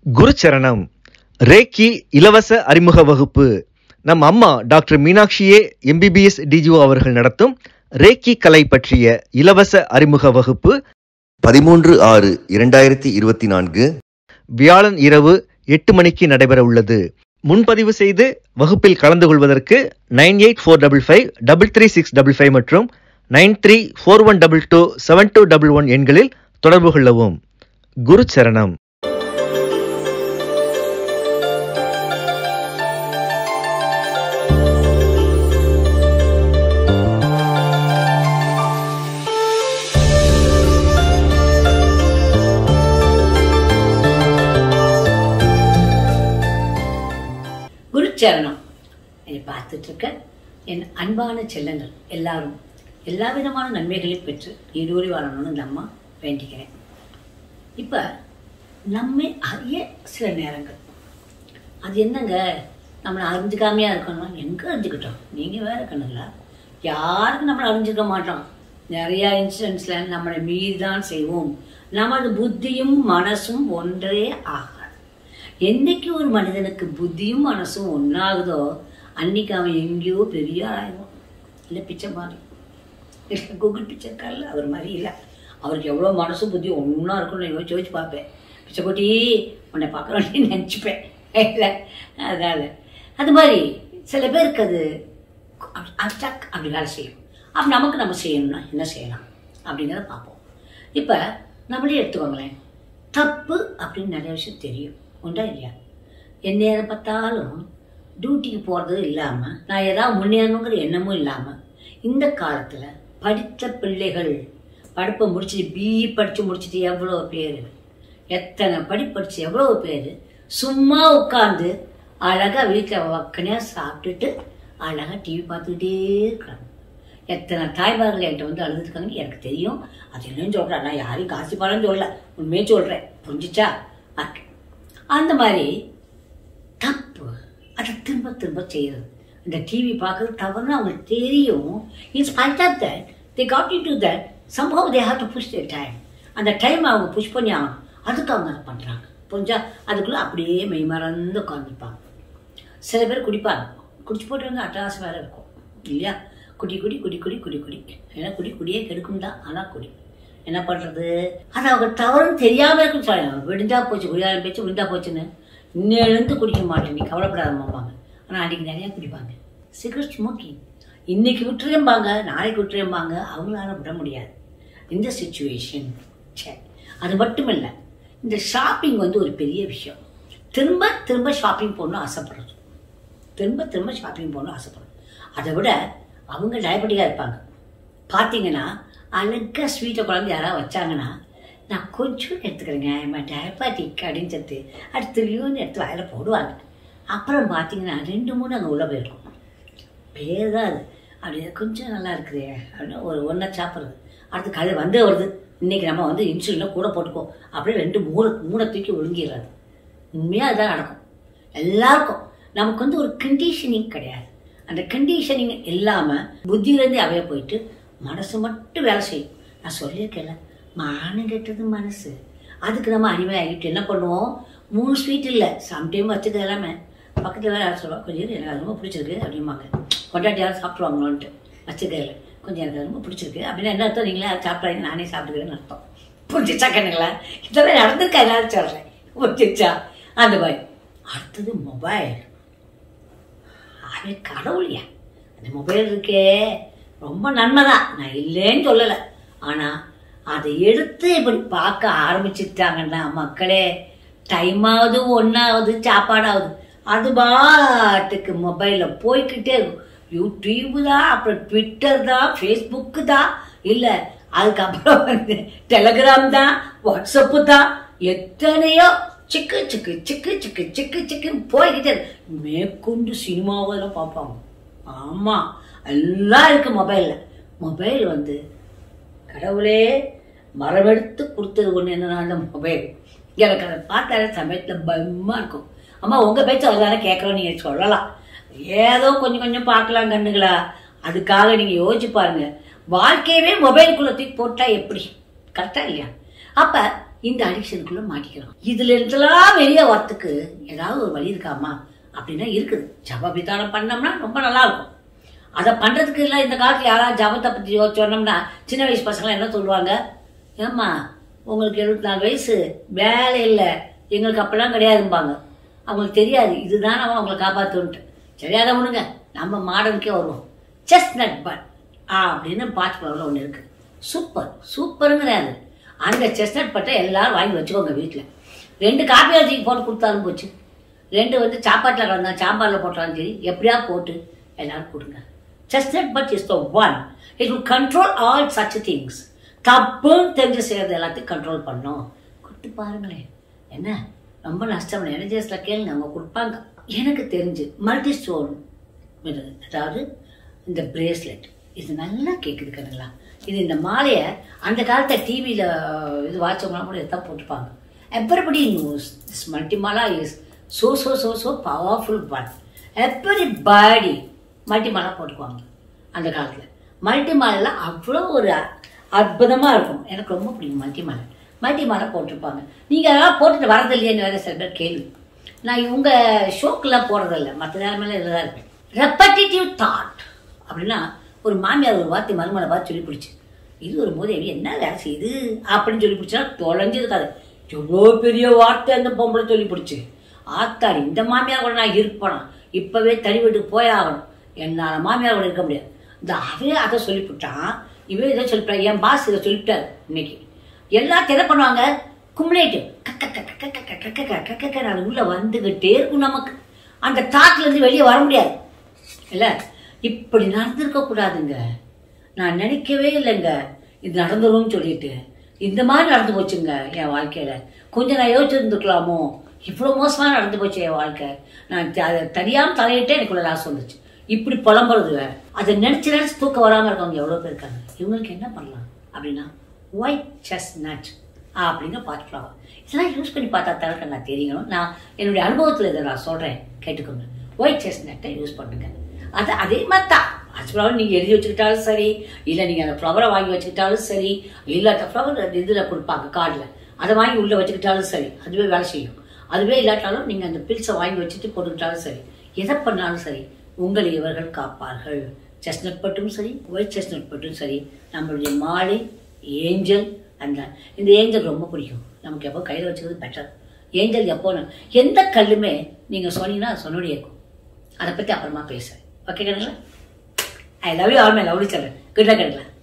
குருச்சரணம் ரேக்கி இலவச அறிமுக வகுப்பு நம் அம்மா டாக்டர் மீனாட்சியே எம்பிபிஎஸ் டிஜிஓ அவர்கள் நடத்தும் ரேக்கி கலை பற்றிய இலவச அறிமுக வகுப்பு பதிமூன்று ஆறு இரண்டாயிரத்தி இருபத்தி நான்கு வியாழன் இரவு எட்டு மணிக்கு நடைபெற உள்ளது முன்பதிவு செய்து வகுப்பில் கலந்து கொள்வதற்கு nine eight four double five double three six double five மற்றும் nine three four one double two seven two double one எண்களில் தொடர்பு கொள்ளவும் குருச்சரணம் குருச்சரணம் என்னை பார்த்துட்டு இருக்க என் அன்பான செல்லங்கள் எல்லாரும் எல்லா விதமான நன்மைகளையும் பெற்று நீடூறி வாழணும்னு இந்த அம்மா வேண்டிக்கிறேன் இப்போ நம்மை அறிய சில நேரங்கள் அது என்னங்க நம்மளை அறிஞ்சுக்காமையா இருக்கணும் எங்கே அறிஞ்சுக்கிட்டோம் நீங்கள் வேற கண்ணுங்களா யாருக்கும் நம்மளை அறிஞ்சிக்க மாட்டோம் நிறைய இன்சிடென்ட்ஸில் நம்மளை மீறி தான் செய்வோம் நமது புத்தியும் மனசும் ஒன்றே ஆகாது என்னைக்கு ஒரு மனிதனுக்கு புத்தியும் மனசும் ஒன்றாகுதோ அன்னைக்கு அவன் எங்கேயோ பெரிய ஆளாயிடுவான் இல்லை பிச்சை மாதிரி இல்லை கூகுள் பிச்சைக்காரில் அவர் மாதிரி இல்லை அவருக்கு எவ்வளோ மனசு புத்தி ஒன்றா இருக்கும்னு யோசிச்சு யோசிச்சு பார்ப்பேன் பிச்சை கொட்டி உன்னை பார்க்குறோன்னு நினச்சிப்பேன் இல்லை அதனால் அது மாதிரி சில பேருக்கு அது அப்டாக் அப்படி வேலை செய்யும் அப்போ நமக்கு நம்ம செய்யணும்னா என்ன செய்யலாம் அப்படிங்கிறத பார்ப்போம் இப்போ நம்மளே எடுத்துக்கோங்களேன் தப்பு அப்படின்னு நிறைய விஷயம் தெரியும் உண்டா இல்லையா என் நேரம் பார்த்தாலும் டியூட்டிக்கு போகிறது இல்லாமல் நான் ஏதாவது முன்னேறணுங்கிற எண்ணமும் இல்லாமல் இந்த காலத்தில் படித்த பிள்ளைகள் படிப்பை முடிச்சுட்டு பிஇ படித்து முடிச்சுட்டு எவ்வளோ பேர் எத்தனை படி படிச்சு எவ்வளோ பேர் சும்மா உட்காந்து அழகாக வீட்டில் வக்கனையாக சாப்பிட்டுட்டு அழகாக டிவி பார்த்துக்கிட்டே இருக்கிறாங்க எத்தனை தாய்மார்கள் என்கிட்ட வந்து அழுதுருக்காங்கன்னு எனக்கு தெரியும் அது என்னன்னு சொல்கிறேன் நான் யாரையும் காசு பணம் சொல்லல உண்மையே சொல்கிறேன் புரிஞ்சிச்சா ஓகே அந்த மாதிரி தப்பு அதை திரும்ப திரும்ப செய்யறது இந்த டிவி பார்க்கறது தவறுன்னு அவங்களுக்கு தெரியும் in spite of that they got to that சம்பவ் they have to push the time அந்த டைம் அவங்க புஷ் பண்ணி ஆகணும் அதுக்கு அவங்க அதை பண்ணுறாங்க புரிஞ்சா அதுக்குள்ளே அப்படியே மெய் மறந்து உட்காந்துருப்பாங்க சில பேர் குடிப்பாங்க குடிச்சு போட்டுருங்க அட்டகாசம் வேறு இருக்கும் இல்லையா குடி குடி குடி குடி குடி குடி ஏன்னா குடி குடியே கெடுக்கும் தான் ஆனால் குடி என்ன பண்ணுறது அது அவங்க தவறுன்னு தெரியாமல் இருக்குன்னு சொல்லுவாங்க விழுந்தா போச்சு குடியாரம் பேச்சு விழுந்தா போச்சுன்னு இன்னும் எழுந்து குடிக்க மாட்டேன் நீ கவலைப்படாத மாப்பாங்க ஆனால் அன்றைக்கி நிறையா குடிப்பாங்க சிகரெட் ஸ்மோக்கிங் இன்னைக்கு விட்டுறேம்பாங்க நாளைக்கு விட்டுறேம்பாங்க அவங்களால விட முடியாது இந்த சுச்சுவேஷன் சே அது மட்டும் இல்லை இந்த ஷாப்பிங் வந்து ஒரு பெரிய விஷயம் திரும்ப திரும்ப ஷாப்பிங் போகணும்னு ஆசைப்படுறது திரும்ப திரும்ப ஷாப்பிங் போகணும்னு ஆசைப்படுறது அதை விட அவங்க டயபெட்டிக்காக இருப்பாங்க பார்த்தீங்கன்னா அழகாக ஸ்வீட்டை குழம்பு யாராவது வச்சாங்கன்னா நான் கொஞ்சம் எடுத்துக்கிறேங்க நம்ம டயபெட்டிக் அப்படின்னு சொல்லிட்டு அடுத்து லியோன்னு எடுத்து வாயில் போடுவாங்க அப்புறம் பார்த்தீங்கன்னா ரெண்டு மூணு அங்கே உள்ளே போயிருக்கும் பேர் தான் அது அப்படி கொஞ்சம் நல்லா இருக்குது அப்படின்னு ஒரு ஒன்றை சாப்பிட்றது அடுத்து கதை வந்தே வருது இன்றைக்கி நம்ம வந்து இன்சுலினை கூட போட்டுக்கோ அப்படியே ரெண்டு மூணு மூணை தூக்கி ஒழுங்கிடுறது உண்மையாக அதுதான் நடக்கும் எல்லாருக்கும் நமக்கு வந்து ஒரு கண்டிஷனிங் கிடையாது அந்த கண்டிஷனிங் இல்லாமல் புத்தியிலேருந்து அவைய போயிட்டு மனசு மட்டும் வேலை செய்யும் நான் சொல்லியிருக்கேன்ல மானம் கெட்டது மனசு அதுக்கு நம்ம அடிமையாகிட்டு என்ன பண்ணுவோம் மூணு ஸ்வீட் இல்லை சம்டைம் வச்சது எல்லாமே பக்கத்தில் வேறு யாரும் சொல்லுவாங்க கொஞ்சம் எனக்கு அது ரொம்ப பிடிச்சிருக்கு அப்படிம்பாங்க கொண்டாட்டி யாரும் சாப்பிடுவாங்களோன்ட்டு வச்சுக்கையில் கொஞ்சம் எனக்கு ரொம்ப பிடிச்சிருக்கு அப்படின்னா என்ன அர்த்தம் நீங்களே அதை சாப்பிட்றாங்க நானே சாப்பிட்டுக்கிறேன்னு அர்த்தம் புரிஞ்சிச்சா கண்ணுங்களா இதெல்லாம் நடந்திருக்கா எல்லாரும் சொல்கிறேன் புரிஞ்சிச்சா அந்த மாதிரி அடுத்தது மொபைல் அது கடவுளியா அந்த மொபைல் இருக்கே ரொம்ப நன்மை தான் நான் இல்லைன்னு சொல்லலை ஆனால் அதை எடுத்து இப்படி பார்க்க ஆரம்பிச்சுட்டாங்கன்னா மக்களே டைமாவது ஒன்றாவது சாப்பாடாவது அது பாட்டுக்கு மொபைலில் போய்கிட்டே இருக்கும் யூடியூப் தான் அப்புறம் ட்விட்டர் தான் ஃபேஸ்புக்கு தான் இல்லை அதுக்கப்புறம் வந்து டெலகிராம் தான் வாட்ஸ்அப்பு தான் எத்தனையோ சிக்கு சிக்கு சிக்கு சிக்கு சிக்கு சிக்குன்னு போய்கிட்டே இருக்கு மேற்கொண்டு சினிமாவெல்லாம் பார்ப்பாங்க ஆமாம் எல்லாம் இருக்கு மொபைலில் மொபைல் வந்து கடவுளே மரமெடுத்து கொடுத்தது ஒன்று என்னன்னா அந்த மொபைல் எனக்கு அதை பார்த்தாலே சமயத்தில் பயமாக இருக்கும் அம்மா உங்கள் பேச்சு அதுதானே கேட்குறோம் நீங்கள் சொல்லலாம் ஏதோ கொஞ்சம் கொஞ்சம் பார்க்கலாம் கண்ணுங்களா அதுக்காக நீங்கள் யோசிச்சு பாருங்க வாழ்க்கையவே மொபைலுக்குள்ளே தூக்கி போட்டால் எப்படி கரெக்டாக இல்லையா அப்போ இந்த அடிக்ஷனுக்குள்ள மாட்டிக்கிறோம் இதுல இருந்தெல்லாம் வெளியே வரத்துக்கு ஏதாவது ஒரு வழி இருக்காமா அப்படின்னா இருக்குது ஜப விதானம் பண்ணோம்னா ரொம்ப நல்லா இருக்கும் அதை பண்றதுக்கு இல்லை இந்த காலத்துல யாராவது ஜபத்தை பத்தி யோ- சொன்னோம்னா சின்ன வயசு பசங்க என்ன சொல்லுவாங்க ஏம்மா உங்களுக்கு எழுபத்தி நாலு வயசு வேலை இல்லை எங்களுக்கு அப்பெல்லாம் கிடையாதும்பாங்க அவங்களுக்கு தெரியாது இதுதான் நம்ம அவங்களை காப்பாற்றுன்ட்டு தெரியாத ஒண்ணுங்க நம்ம மாடர்னுக்கே வருவோம் செஸ்ட் நட் பட் ஆ அப்படின்னு பாட்டு பரவல ஒன்று இருக்கு சூப்பர் சூப்பருங்கிறாரு அந்த செஸ்னட் பட்டை எல்லாரும் வாங்கி வச்சுக்கோங்க வீட்டில் ரெண்டு காப்பி அரிசி போட்டு கொடுத்தாலும் போச்சு ரெண்டு வந்து சாப்பாட்டில் கலந்தா சாம்பாரில் போட்டாலும் சரி எப்படியா போட்டு எல்லாரும் கொடுங்க chestnut but is the one it will control all such things தப்புன்னு தெரிஞ்சு செய்யறது எல்லாத்தையும் கண்ட்ரோல் பண்ணும் கொடுத்து பாருங்களேன் என்ன ரொம்ப நஷ்டம் இல்லை எனர்ஜிஸில் கேளுங்க அவங்க கொடுப்பாங்க எனக்கு தெரிஞ்சு மல்டி ஸ்டோன் அதாவது இந்த பிரேஸ்லெட் இது நல்லா கேட்குது கண்ணுங்களா இது இந்த மாலையை அந்த காலத்தை டிவியில் இது வாட்சவங்களாம் கூட எதாவது போட்டுப்பாங்க everybody news this multi mala is so so so so powerful one everybody multi mala போட்டுக்குவாங்க அந்த காலத்தில் மல்டி மாலையில் அவ்வளோ ஒரு அற்புதமாக இருக்கும் எனக்கு ரொம்ப பிடிக்கும் மல்டி மாலை மல்டி மாலை போட்டிருப்பாங்க நீங்கள் அதெல்லாம் போட்டுட்டு வரது இல்லையேன்னு வேற சில பேர் கேள்வி நான் இவங்க ஷோக்கெல்லாம் போகிறதில்ல மற்ற நேரமெல்லாம் இதில் தான் இருப்பேன் ரெப்படிட்டிவ் தாட் அப்படின்னா ஒரு மாமியார் ஒரு வார்த்தை மருமலை பார்த்து சொல்லி பிடிச்சி இது ஒரு மூதேவி என்ன வேலை செய்யுது அப்படின்னு சொல்லி பிடிச்சா தொலைஞ்சு இருக்காது எவ்வளோ பெரிய வார்த்தை அந்த பொம்பளை சொல்லி பிடிச்சி ஆத்தாடி இந்த மாமியார் கூட நான் இருப்பேனா இப்பவே தனி வீட்டுக்கு போய் ஆகணும் என்னால் மாமியார் கூட இருக்க முடியாது இந்த அவன் அதை சொல்லிவிட்டான் இவன் இதை சொல்லிவிட்டான் என் பாஸ் இதை சொல்லிவிட்டார் இன்னைக்கு எல்லாத்தையும் என்ன பண்ணுவாங்க கும்லேட்டு அது உள்ள வந்துகிட்டே இருக்கும் நமக்கு அந்த தாட்ல இருந்து வெளியே வர முடியாது இல்ல இப்படி நடந்திருக்க கூடாதுங்க நான் நினைக்கவே இல்லைங்க இது நடந்துரும்னு சொல்லிட்டு இந்த மாதிரி நடந்து போச்சுங்க என் வாழ்க்கையில கொஞ்சம் நான் யோசிச்சிருந்துக்கலாமோ இவ்வளோ மோசமா நடந்து போச்சு என் வாழ்க்கை நான் த- அதை தெரியாம தலையிட்டே எனக்குள்ள லாஸ் வந்துச்சு இப்படி புலம்புறது வேற அதை நினைச்சு நினைச்சு தூக்கம் வராம இருக்கவங்க எவ்வளவு பேர் இருக்காங்க இவங்களுக்கு என்ன பண்ணலாம் அப்படின்னா ஒயிட் செஸ் நட் அப்படிங்க பார்த்துக்கலாம் இதெல்லாம் யூஸ் பண்ணி பார்த்தா தவிர நான் தெரியணும் நான் என்னுடைய அனுபவத்தில் இதை நான் சொல்றேன் கேட்டுக்கோங்க ஒயிட் செஸ் நட்டை யூஸ் பண்ணுங்க அது அதே மாதிரி தான் ஃப்ளவர் நீங்கள் எழுதி வச்சுக்கிட்டாலும் சரி இல்லை நீங்கள் அந்த ஃப்ளவரை வாங்கி வச்சுக்கிட்டாலும் சரி இல்லை அந்த ஃப்ளவர் இதில் கொடுப்பாங்க கார்டில் அதை வாங்கி உள்ளே வச்சுக்கிட்டாலும் சரி அதுவே வேலை செய்யும் அதுவே இல்லாட்டாலும் நீங்கள் அந்த பில்ஸை வாங்கி வச்சுட்டு போட்டுக்கிட்டாலும் சரி எதை பண்ணாலும் சரி உங்களை இவர்கள் காப்பார்கள் செஸ்னட் பட்டும் சரி ஒயிட் செஸ்னட் பட்டும் சரி நம்மளுடைய மாலை ஏஞ்சல் அந்த இந்த ஏஞ்சல் ரொம்ப பிடிக்கும் நமக்கு எப்போ கையில் வச்சுக்கிறது பெட்டர் ஏஞ்சல் எப்போன்னு எந்த கல்லுமே நீங்கள் சொன்னீங்கன்னா அது சொன்னோடைய இருக்கும் அதை பற்றி அப்புறமா பேசுகிறேன் ஓகே கணுங்களா I love you all my lovely சொல்கிறேன் குட் லக்